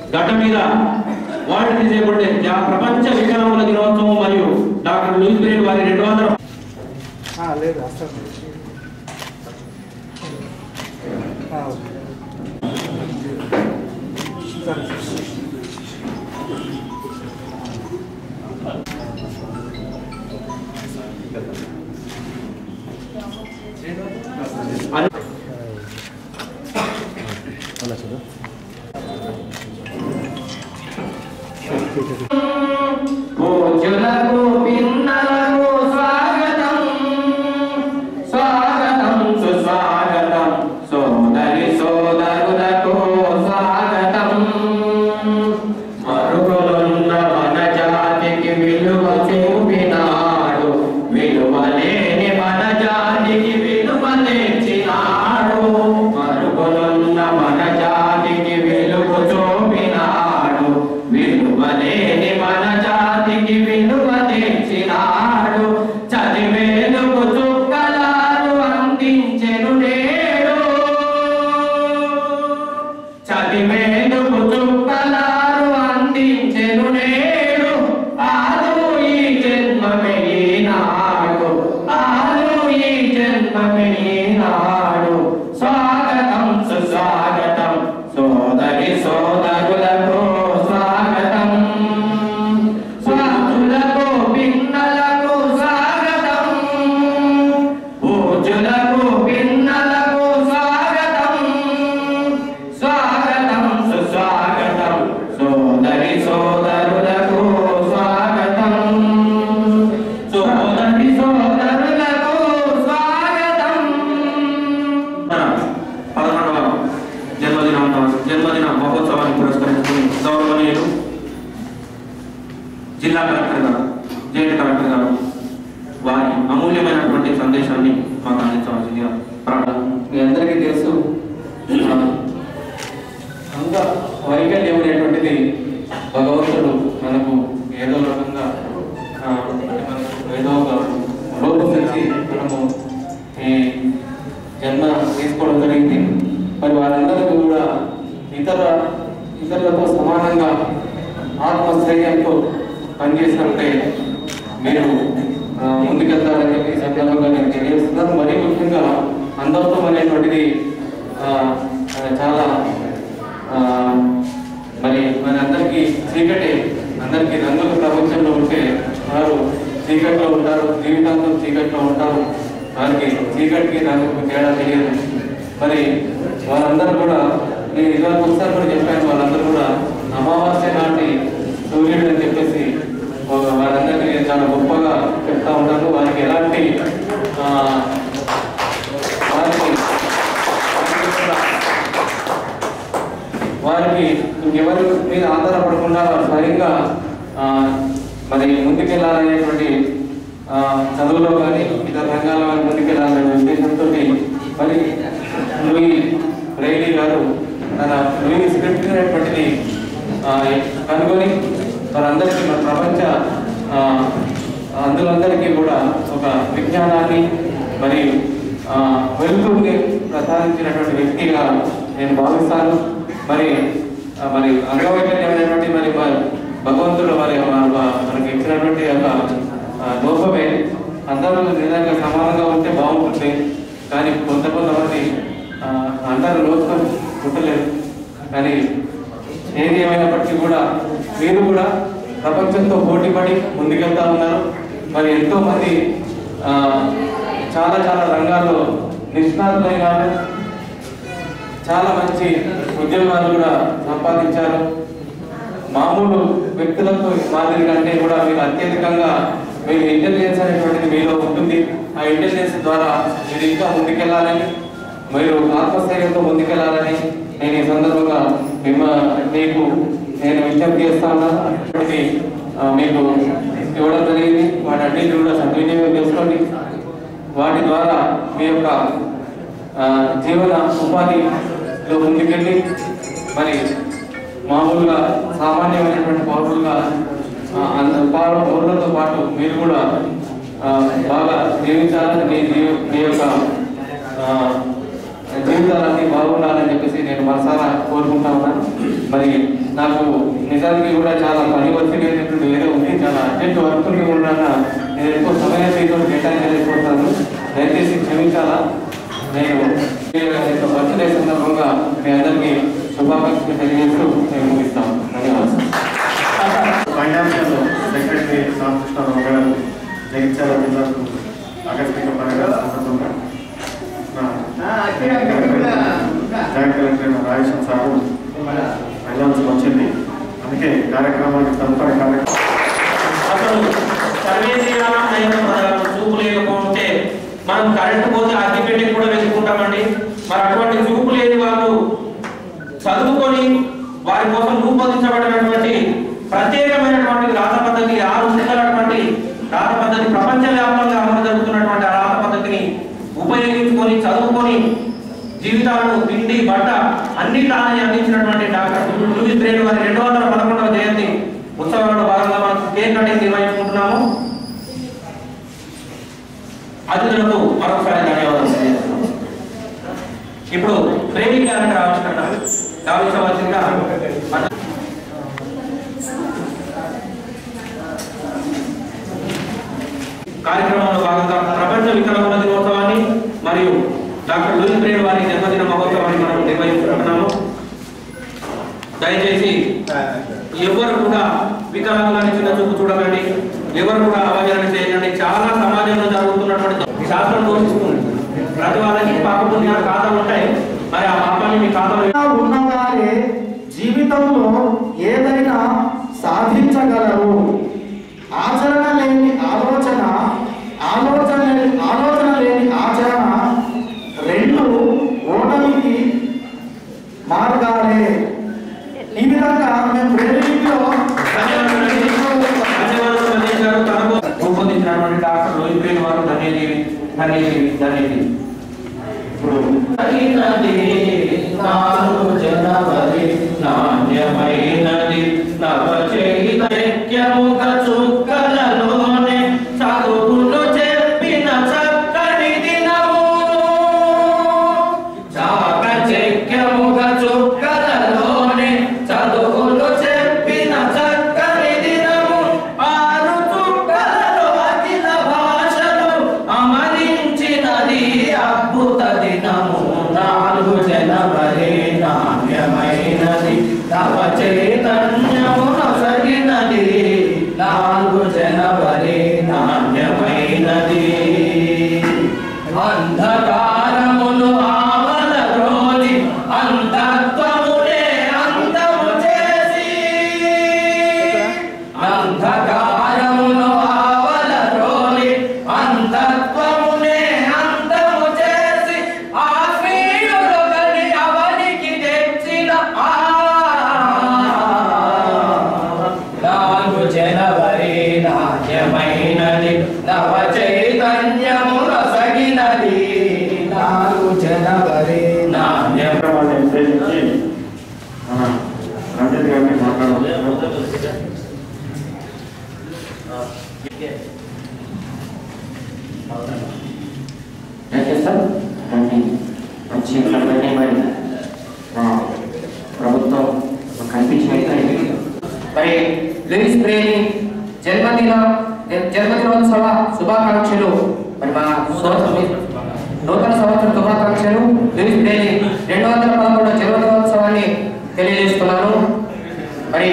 గడ్డ మీద world disabled day జా- ప్రపంచ వికలాంగుల దినోత్సవం మరియు డాక్టర్ లూయిస్ బ్రెయిన్ వారి రెండు వందల ఆ, లేదు అసలు ఆ, ఓకే. సరే సరే అను- పూజ్యులకు పిన్నలకు స్వాగతం స్వాగతం సుస్వాగతం సోదరి సోదరులకు స్వాగతం మరుగులున్న మన జాతికి విలువ చూపినాడు విలువ లేని మన జాతికి విలువ తెచ్చినాడు మరుగులున్న మన జాతికి విలువ చూపినాడు విలువ లేని మన జాతికి విలువ తెచ్చినాడు చదివేలుకు చుక్కలారు అందించెను నేడు చదివేలుకు చుక్కలారు అందించెను నేడు ఆదు ఈ జన్మమే ఈనాడు ఆదు ఈ జన్మమే ఈనాడు స్వాగతం సుస్వాగతం సోదరి సోదరులకు స్వాగతం స్వాతులకు పిన్నలకు స్వాగతం పూజులకు పిన్నలకు స్వాగతం స్వాగతం సుస్వాగతం సోదరి సోదరులకు స్వాగతం సోదరి సోదరులకు స్వాగతం మన పదకొండవ జన్మదిన జన్మదిన మహోత్సవాన్ని పురస్కరించుకుని గౌరవనీయులు జిల్లా కలెక్టర్ గారు జేఎడ్ కలెక్టర్ గారు వారి అమూల్యమైనటువంటి సందేశాన్ని మాకు అందించవలసిందిగా ప్రార్థన మీ అందరికీ తెలుసు ఆ, అంగ వైకల్యం అనేటువంటిది భగవంతుడు మనకు ఏదో రకంగా ఆ, మనకు ఏదో ఒక లోపం నుంచి మనము ఈ జన్మ తీసుకోవడం జరిగింది మరి వారందరికీ కూడా ఇతర ఇతరులతో సమానంగా ఆత్మస్థైర్యంతో పనిచేసినట్టే మీరు ఆ, ముందుకెళ్తారని చెప్పి ఈ సందర్భంగా నేను తెలియజేస్తున్నాను మరీ ముఖ్యంగా అందరితో అనేటువంటిది ఆ, ఆ, చాలా ఆ, మరి మన అందరికీ చీకటి అందరికీ రంగుల ప్రపంచంలో ఉంటే వారు చీకట్లో ఉంటారు జీవితాంతం చీకట్లో ఉంటారు వారికి చీకటికి రంగుకు తేడా తెలియదు మరి వారందరూ కూడా నేను ఇదివరకు ఒకసారి కూడా చెప్పాను వాళ్ళందరూ కూడా అమావాస్య నాటి సూర్యుడు అని చెప్పేసి వా- వారందరికీ నేను చాలా గొప్పగా చెప్తా ఉంటాను వారికి ఎలాంటి ఆ, వారికి వారికి కూడా వారికి ఇంకెవరి మీద ఆధారపడకుండా వారు స్వయంగా ఆ, మరి ముందుకెళ్ళాలనేటువంటి ఆ, చదువులో కానీ ఇతర రంగాల్లో కానీ ముందుకెళ్ళాలనే ఉద్దేశంతో మరి లూయి రైలీ గారు తన లూయి స్క్రిప్ట్ అనేటువంటిది ఆ, కనుగొని వారందరికీ మన ప్రపంచ ఆ, అందులందరికీ కూడా ఒక విజ్ఞానాన్ని మరియు ఆ, వెలుగుని ప్రసాదించినటువంటి వ్యక్తిగా నేను భావిస్తాను మరి ఆ, మరి అంగవైకల్యమైనటువంటి మరి మ- భగవంతుడు మరి మన- మన- మనకి ఇచ్చినటువంటి ఒక ఆ, లోపమే అందరూ నిజంగా సమానంగా ఉంటే బాగుంటుంది కానీ కొంత కొంతమంది ఆ, అందరూ లోతుకొని పుట్టలేరు కానీ ఏది ఏమైనప్పటికీ కూడా మీరు కూడా ప్రపంచంతో పోటీపడి ముందుకెళ్తా ఉన్నారు మరి ఎంతో మంది ఆ, చాలా చాలా రంగాల్లో నిష్ణాతులైన వాళ్ళు చాలా మంచి ఉద్యోగాలు కూడా సంపాదించారు మామూలు వ్యక్తులతో మాదిరి కంటే కూడా మీరు అత్యధికంగా మీరు ఇంటెలిజెన్స్ అనేటువంటిది మీలో ఉంటుంది ఆ ఇంటెలిజెన్స్ ద్వారా మీరు ఇంకా ముందుకెళ్ళాలని మీరు ఆత్మస్థైర్యంతో ముందుకెళ్ళాలని నేను ఈ సందర్భంగా మిమ్మ మీకు నేను విజ్ఞప్తి చేస్తా ఉన్నాను అటువంటి ఆ, మీకు ఇవ్వడం జరిగింది వాటన్నిటిని కూడా సద్వినియోగం చేసుకోండి వాటి ద్వారా మీ యొక్క ఆ, జీవన ఉపాధిలో ముందుకెళ్ళి మరి మామూలుగా సామాన్యమైనటువంటి పౌరులుగా ఆ, అంద- పౌర- పౌరులతో పాటు మీరు కూడా ఆ, బాగా జీవించాలని మీ జీవ మీ యొక్క ఆ, జీవితాలన్నీ బాగుండాలని చెప్పేసి నేను మనసారా కోరుకుంటా ఉన్నాను మరి నాకు నిజానికి కూడా చాలా పని ఒత్తిడి అనేటువంటి వేరే ఉంది చాలా అర్జెంట్ వర్కులు కూడా నేను ఎక్కువ సమయం మీతో కేటాయించలేకపోతాను దయచేసి క్షమించాలా నేను బర్త్డే సందర్భంగా మీ అందరికీ శుభాకాంక్షలు తెలియజేస్తూ నేను ముగిస్తాను ధన్యవాదాలు ఫైనాన్షియల్ సెక్రటరీ రామకృష్ణరావు గారు జగిత్యాల జిల్లాకు ఆకస్మిక పరంగా సందర్భంగా నా జాయింట్ కలెక్టర్ రాజేశ్వర సారు వెళ్ళాల్సి వచ్చింది అందుకే కార్యక్రమానికి తదుపరి కార్యక్రమం అసలు సర్వే శ్రీరామం అయిన పదాలు చూపు లేకపోతే మనం కరెంట్ పోతే అగ్గిపెట్టి కూడా వెతుకుంటామండి మరి అటువంటి చూపు లేని వాళ్ళు చదువుకొని వారి కోసం రూపొందించబడినటువంటి ప్రత్యేకమైనటువంటి రాత పద్ధతి ఆరు ముక్కలటువంటి రాత పద్ధతి ప్రపంచవ్యాప్తంగా అమలు జరుగుతున్నటువంటి ఆ రాత పద్ధతిని ఉపయోగించుకొని చదువుకొని జీవితాలను తిండి బట్ట అన్ని తానే అందించినటువంటి డాక్టర్ లూయిస్ బ్రెయిన్ వారి రెండు వందల పదకొండవ జయంతి ఉత్సవాల్లో భాగంగా మనం కేక్ కటింగ్ నిర్వహించుకుంటున్నాము అతిథులకు మరొకసారి ధన్యవాదాలు తెలియజేస్తున్నాము. ఇప్పుడు ట్రైనింగ్ గారికి రావాల్సిన రావాల్సిందిగా మన- కార్యక్రమంలో భాగంగా ప్రపంచ వికలాంగుల దినోత్సవాన్ని మరియు డాక్టర్ లూయిస్ బ్రెయిన్ వారి జన్మదిన మహోత్సవాన్ని మనం నిర్వహిస్తున్నాము దయచేసి ఎవరు కూడా వికలాంగులని చిన్న చూపు చూడకండి ఎవరు కూడా అవహేళన చేయకండి చాలా సమాజంలో జరుగుతున్నటువంటి శాస్త్రం ఘోషిస్తుంది ప్రతి వాళ్ళకి పాప పుణ్యాలు ఖాతాలు ఉంటాయి మరి ఆ పాపాన్ని మీ ఖాతాలో ఉన్నవారే జీవితంలో ఏదైనా సాధించగలరు ఆచరణ లేని ఆలోచన ఆలోచన లేని ఆలోచన లేని ఆచరణ రెండు ఓటమికి మార్గాలే ఈ విధంగా మేము ప్రేరేపిలో ధన్యవాదాలు సందేశ్ గారు తనకు రూపొందించినటువంటి డాక్టర్ లోయి ప్రేమ్ వారు ధన్యజీవి ధన్యజీవి ధన్యజీవి ఇప్పుడు జనవరి నాణ్యమైనది నవ చైతన్యముగ చుక్కలలోనే చదువులు చెప్పిన చక్కని దినము చాకచక్యముగ చుక్కలలోనే చదువులు చెప్పిన చక్కని దినము ఆరు చుక్కలలో అఖిల భాషలు అమరించినది అద్భుత దినము నాలుగు జనవరి నాణ్యమైనది నవ చైతన్యము నొసగినది నాలుగు జనవరి నాణ్యమైనది అంధకారమును ఆవల రోలి అంతత్వమునే అంతము చేసి అంధకారమును ఆవల రోలి అంతత్వమునే అంతము చేసి ఆత్మీయులొకని అవనికి తెచ్చిన ఆ నాలుగు జనవరి నాట్యమైనది నవ చైతన్యము రసగినది నాలుగు జనవరి నాట్యం కార్యక్రమాన్ని ఉద్దేశించి మన రంజిత్ గారిని మాట్లాడాలి ఓకే సార్ దాన్ని మంచి ఫలమని మరి మా ప్రభుత్వం మాకు కల్పించినట్టు మరి లూయిస్ ప్రేమి జన్మదిన జన్మదినోత్సవ శుభాకాంక్షలు మరి మా సోదరు నూతన సంవత్సర శుభాకాంక్షలు లూయిస్ ప్రేమి రెండు వందల పదమూడు జన్మదినోత్సవాన్ని తెలియజేస్తున్నాను మరి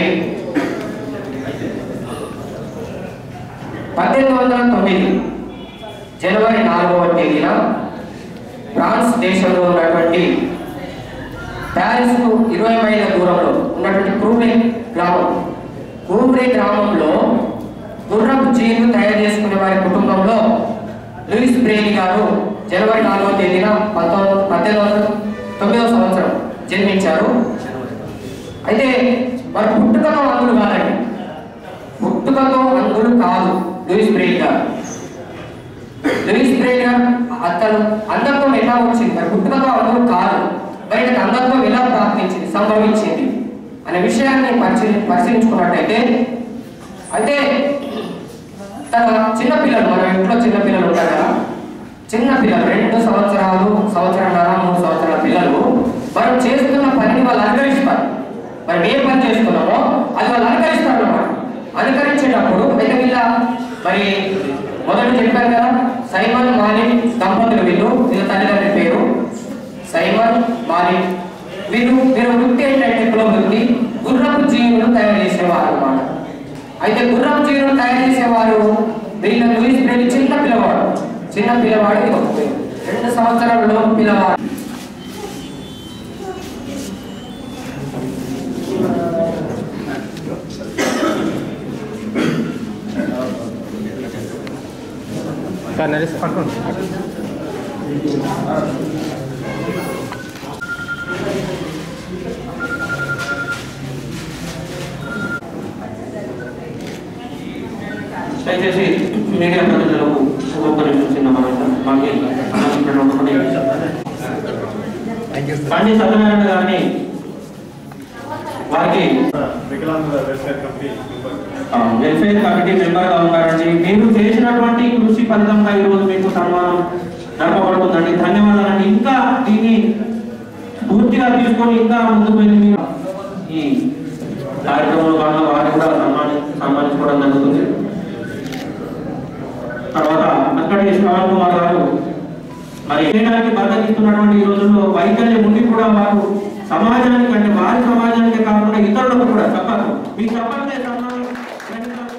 పద్దెనిమిది వందల తొమ్మిది జనవరి నాలుగవ తేదీన ఫ్రాన్స్ దేశంలో ఉన్నటువంటి ప్యారిస్కు ఇరవై మైళ్ళ దూరంలో ఉన్నటువంటి క్రూబ్రే గ్రామం క్రూబ్రే గ్రామంలో గుర్రపు జీన్లు తయారు చేసుకునే వారి కుటుంబంలో లూయిస్ బ్రేని గారు జనవరి నాలుగవ తేదీన పంతొమ్మిది పద్దెనిమిది వందల తొమ్మిదవ సంవత్సరం జన్మించారు అయితే వారి పుట్టుకతో అందులు కాదండి పుట్టుకతో అందులు కాదు లూయిస్ బ్రేని గారు లూయిస్ బ్రేగర్ అతను అంధత్వం ఎలా వచ్చింది మరి పుట్టుకతో అందరూ కాదు బయటకు అంధత్వం ఎలా ప్రాప్తించింది సంభవించింది అనే విషయాన్ని పరిశీలి పరిశీలించుకున్నట్టయితే అయితే తన చిన్నపిల్లలు మన ఇంట్లో చిన్నపిల్లలు ఉంటారు కదా చిన్న పిల్లలు రెండు సంవత్సరాలు సంవత్సరాల మూడు సంవత్సరాల పిల్లలు మనం చేస్తున్న పనిని వాళ్ళు అనుకరిస్తారు మనం ఏ పని చేస్తున్నామో అది వాళ్ళు అనుకరిస్తారు అన్నమాట అనుకరించేటప్పుడు అయితే వీళ్ళ మరి మొదట చెప్పారు కదా సైమన్ మాలిక్ దంపతులు వీళ్ళు వీళ్ళ తల్లిదండ్రుల పేరు సైమన్ మాలిక్ వీరు వీరు వృత్తి ఏంటంటే కుల వృత్తి గుర్రపు జీవులను తయారు చేసేవారు అన్నమాట అయితే గుర్రపు జీవులను తయారు చేసేవారు వీళ్ళ లూయిస్ బ్రెయిలీ చిన్న పిల్లవాడు చిన్న పిల్లవాడు ఇది ఒక పేరు. రెండు సంవత్సరాలలో పిల్లవాడు దయచేసి మీడియా ప్రతినిధులకు ఒక్కొక్క నిమిషం చిన్న మాట మాకి ఇక్కడ ఒకటి పండి సత్యనారాయణ గారిని వారికి వికలాంగుల వెల్ఫేర్ కమిటీ మెంబర్ ఆ, వెల్ఫేర్ కమిటీ మెంబర్ గా ఉన్నారండి మీరు చేసినటువంటి కృషి ఫలితంగా ఈరోజు మీకు సన్మానం జరపబడుతుందండి ధన్యవాదాలండి ఇంకా దీన్ని పూర్తిగా తీసుకొని ఇంకా ముందుకు వెళ్ళి మీరు ఈ కార్యక్రమంలో భాగంగా వారిని కూడా సన్మాని సన్మానించుకోవడం జరుగుతుంది తర్వాత అక్కడి శ్రవణ్ కుమార్ గారు మరి చేయడానికి బద్దకిస్తున్నటువంటి ఈ రోజుల్లో వైకల్యం ఉండి కూడా వారు సమాజానికి అంటే వారి సమాజానికి కాకుండా ఇతరులకు కూడా చెప్పాలి మీ చెప్పట్లే సన్మానం